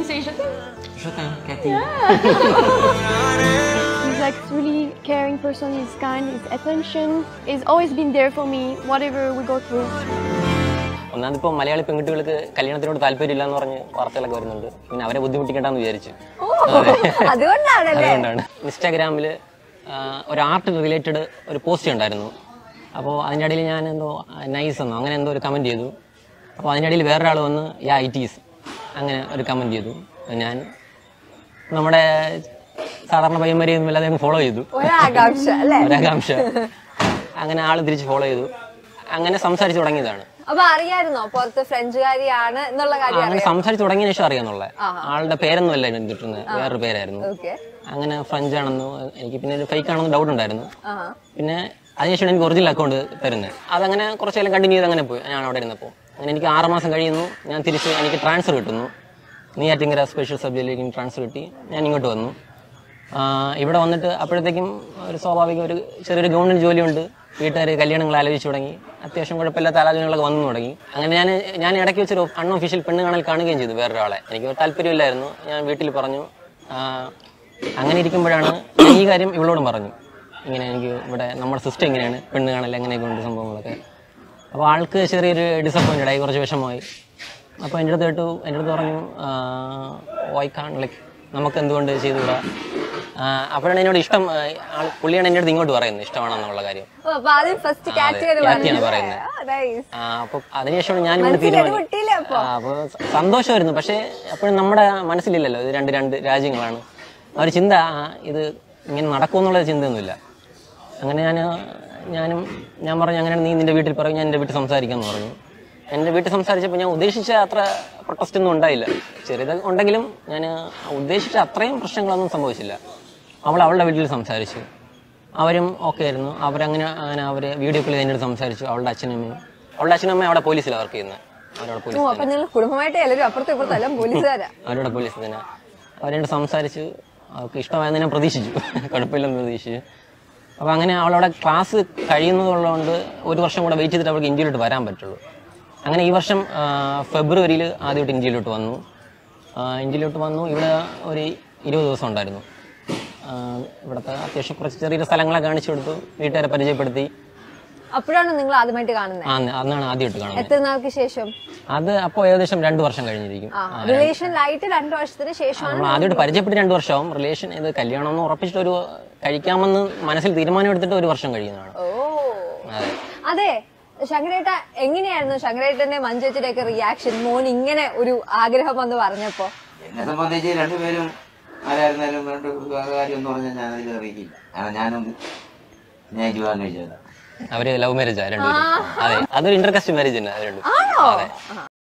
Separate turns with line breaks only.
you say je t'aime?
He's like really caring person. He's kind. His attention. He's always been there for me, whatever we go through.
ഒന്നാമത് ഇപ്പോൾ മലയാളി പെൺകുട്ടികൾക്ക് കല്യാണത്തിനോട് താല്പര്യമില്ല എന്ന് പറഞ്ഞ് വാർത്തകളൊക്കെ വരുന്നുണ്ട് പിന്നെ അവരെ ബുദ്ധിമുട്ടിക്കണ്ടെന്ന് വിചാരിച്ചു
അതുകൊണ്ടാണല്ലേ
അതുകൊണ്ടാണ് ഇൻസ്റ്റാഗ്രാമിൽ ഒരു ആർട്ട് റിലേറ്റഡ് ഒരു പോസ്റ്റ് ഉണ്ടായിരുന്നു അപ്പോൾ അതിൻ്റെ ഇടയിൽ ഞാൻ എന്തോ നൈസ് എന്നോ അങ്ങനെ എന്തോ ഒരു കമൻറ്റ് ചെയ്തു അപ്പോൾ അതിൻ്റെ ഇടയിൽ വേറൊരാൾ വന്ന് യാ ഐ ടീസ് അങ്ങനെ ഒരു കമൻറ്റ് ചെയ്തു ഞാൻ നമ്മുടെ സാധാരണ പയ്യന്മാരെയും വല്ലാതെ അങ്ങ് ഫോളോ ചെയ്തു
ഒരാകാംക്ഷ അല്ലേ
ഒരാകാംക്ഷ അങ്ങനെ ആൾ തിരിച്ച് ഫോളോ ചെയ്തു അങ്ങനെ സംസാരിച്ച് തുടങ്ങിയതാണ്
അപ്പൊ അറിയായിരുന്നോ പുറത്ത് ഫ്രഞ്ചുകാരിയാണ് എന്നുള്ള
ആ,
കാര്യം
അങ്ങനെ സംസാരിച്ച് തുടങ്ങിയ ശേഷം അറിയാന്നുള്ള ആളുടെ പേരൊന്നും അല്ല കിട്ടുന്നത് വേറൊരു പേരായിരുന്നു
ഓക്കെ
അങ്ങനെ ഫ്രഞ്ച് ആണെന്ന് എനിക്ക് പിന്നെ ഫേക്ക് ആണെന്ന് ഡൗട്ട് ഉണ്ടായിരുന്നു
ആ
പിന്നെ അതിനുശേഷം എനിക്ക് ഒറിജിനൽ അക്കൗണ്ട് തരുന്നത് അതങ്ങനെ കുറച്ച് കാലം കണ്ടിന്യൂ ചെയ്ത് അങ്ങനെ പോയി ഞാൻ അവിടെ ഇരുന്നപ്പോൾ അങ്ങനെ എനിക്ക് ആറ് മാസം കഴിയുന്നു ഞാൻ തിരിച്ച് എനിക്ക് ട്രാൻസ്ഫർ കിട്ടുന്നു നെയ്യാറ്റിങ്കര സ്പെഷ്യൽ സബ്ജക്റ്റിലേക്ക് ട്രാൻസ്ഫർ കിട്ടി ഞാൻ ഇങ്ങോട്ട് വന്നു ആ, ഇവിടെ വന്നിട്ട് അപ്പോഴത്തേക്കും ഒരു സ്വാഭാവിക ഒരു ചെറിയൊരു ഗവൺമെന്റ് ജോലിയുണ്ട് വീട്ടുകാർ കല്യാണങ്ങൾ ആലോചിച്ച് തുടങ്ങി അത്യാവശ്യം കുഴപ്പമില്ലാത്ത ആലോചനകളൊക്കെ വന്നു തുടങ്ങി അങ്ങനെ ഞാൻ ഞാൻ ഇടയ്ക്ക് വെച്ചൊരു അൺഒഫീഷ്യൽ പെണ്ണ് കാണൽ കാണുകയും ചെയ്തു വേറൊരാളെ എനിക്ക് താല്പര്യമില്ലായിരുന്നു ഞാൻ വീട്ടിൽ പറഞ്ഞു ആ, അങ്ങനെ ഇരിക്കുമ്പോഴാണ് ഞാൻ ഈ കാര്യം ഇവളോടും പറഞ്ഞു ഇങ്ങനെ എനിക്ക് ഇവിടെ നമ്മുടെ സിസ്റ്റം ഇങ്ങനെയാണ് പെണ്ണ് കാണൽ അങ്ങനെയൊക്കെ ഉണ്ട് സംഭവങ്ങളൊക്കെ അപ്പോൾ ആൾക്ക് ചെറിയൊരു ഡിസപ്പോയിൻറ്റഡ് ആയി കുറച്ച് വിഷമമായി അപ്പോൾ എൻ്റെ അടുത്ത് കേട്ടു എൻ്റെ അടുത്ത് പറഞ്ഞു വൈ കാൺ ലൈക്ക് നമുക്ക് എന്തുകൊണ്ട് ചെയ്തുകൂടാ ആ, അപ്പോഴാണ് എന്നോട് ഇഷ്ടം ആ, ആൾ പുള്ളിയാണ് എൻ്റെ അടുത്ത് ഇങ്ങോട്ട് പറയുന്നത് ഇഷ്ടമാണെന്നുള്ള കാര്യം
ഓ, അപ്പൊ ആദ്യം ഫസ്റ്റ്
അതെ,
കാറ്റഗറി
കാറ്റഗറി പറയുന്നത്.
നൈസ്
ആ, അപ്പോൾ അതിനുശേഷമാണ് ഞാൻ ഇവിടെ
മനസ്സിലൊരു
തീരുമാനിച്ചു
പൊട്ടിയില്ലേ അപ്പൊ
അപ്പോൾ സന്തോഷമായിരുന്നു പക്ഷേ അപ്പോഴും നമ്മുടെ മനസ്സിലില്ലല്ലോ ഇത് രണ്ട് രണ്ട് രാജ്യങ്ങളാണ് ആ ഒരു ചിന്ത ആ, ഇത് ഇങ്ങനെ നടക്കുമെന്നുള്ള ചിന്തയൊന്നുമില്ല അങ്ങനെ ഞാൻ ഞാനും ഞാൻ പറഞ്ഞു അങ്ങനെ നീ നിന്റെ വീട്ടിൽ പറയും ഞാൻ എൻ്റെ വീട്ടിൽ സംസാരിക്കാമെന്ന് പറഞ്ഞു എൻ്റെ വീട്ടിൽ സംസാരിച്ചപ്പോൾ ഞാൻ ഉദ്ദേശിച്ച അത്ര പ്രൊട്ടസ്റ്റ് ഒന്നും ഉണ്ടായില്ല ചെറിയത് ഉണ്ടെങ്കിലും ഞാൻ ഉദ്ദേശിച്ച അത്രയും പ്രശ്നങ്ങളൊന്നും സംഭവിച്ചില്ല അവൾ അവളുടെ വീട്ടിൽ സംസാരിച്ചു അവരും ഓക്കെ ആയിരുന്നു അവരങ്ങനെ അങ്ങനെ അവർ വീഡിയോ കോളിൽ എൻ്റെ അടുത്ത് സംസാരിച്ചു അവളുടെ അച്ഛനും അമ്മയും അവളുടെ അച്ഛനും അമ്മയും അവിടെ പോലീസിലാണ് വർക്ക് ചെയ്യുന്നത് അവരവിടെ പോലീസ്
ഓ അപ്പൊ നിങ്ങൾ കുടുംബമായിട്ട് എല്ലാവരും അപ്പുറത്തും ഇപ്പുറത്തും എല്ലാം പോലീസുകാരാ
അവരോട് പോലീസ് തന്നെ അവരോട് സംസാരിച്ചു അവർക്ക് ഇഷ്ടമായെന്ന് ഞാൻ പ്രതീക്ഷിച്ചു കുഴപ്പമില്ലെന്ന് പ്രതീക്ഷിച്ചു അപ്പോൾ അങ്ങനെ അവളവിടെ ക്ലാസ് കഴിയുന്നതുള്ളതുകൊണ്ട് ഒരു വർഷം കൂടെ വെയിറ്റ് ചെയ്തിട്ട് അവൾക്ക് ഇന്ത്യയിലോട്ട് വരാൻ പറ്റുള്ളൂ അങ്ങനെ ഈ വർഷം ആ, ഫെബ്രുവരിയിൽ ആദ്യമായിട്ട് ഇന്ത്യയിലോട്ട് വന്നു ആ, ഇന്ത്യയിലോട്ട് വന്നു ഇവിടെ ഒരു ഇരുപത് ദിവസം ഉണ്ടായിരുന്നു ആ, ഇവിടുത്തെ അത്യാവശ്യം കുറച്ച് ചെറിയ സ്ഥലങ്ങളെ കാണിച്ചു കൊടുത്തു വീട്ടുകാരെ പരിചയപ്പെടുത്തി
അപ്പോഴാണ് നിങ്ങൾ ആദ്യമായിട്ട് കാണുന്നത്
ആ അന്നാണ് ആദ്യമായിട്ട് കാണുന്നത്
എത്ര നാൾക്ക് ശേഷം
അത് അപ്പോൾ ഏകദേശം രണ്ട് വർഷം കഴിഞ്ഞിരിക്കും
ആ റിലേഷനിലായിട്ട് രണ്ടു വർഷത്തിന് ശേഷമാണ്
നമ്മൾ ആദ്യമായിട്ട് പരിചയപ്പെട്ട് രണ്ട് വർഷമാവും റിലേഷൻ ഇത് കല്യാണം എന്ന് ഉറപ്പിച്ചിട്ട് ഒരു കഴിക്കാമെന്ന് മനസ്സിൽ തീരുമാനം എടുത്തിട്ട് ഒരു വർഷം കഴിയുന്നതാണ്
ഓ
അതെ
അതെ ശങ്കരേട്ട എങ്ങനെയായിരുന്നു ശങ്കരേട്ടന്റെ മഞ്ചേച്ചിയുടെ ഒക്കെ റിയാക്ഷൻ മോൻ ഇങ്ങനെ ഒരു ആഗ്രഹം വന്ന് പറഞ്ഞപ്പോ
എന്നെ സംബന്ധിച്ച് രണ്ടുപേരും ആരായിരുന്നാലും രണ്ട് കാര്യം എന്ന് പറഞ്ഞാൽ ഞാൻ അതിൽ അറിയിക്കില്ല കാരണം ഞാനും ഞാൻ വിവാഹം കഴിച്ചതാണ്
അവര് ലവ് മാരേജാ രണ്ടുപേരും അതെ അതൊരു ഇന്റർകാസ്റ്റ് മാരേജ് തന്നെ അത് രണ്ടും അതെ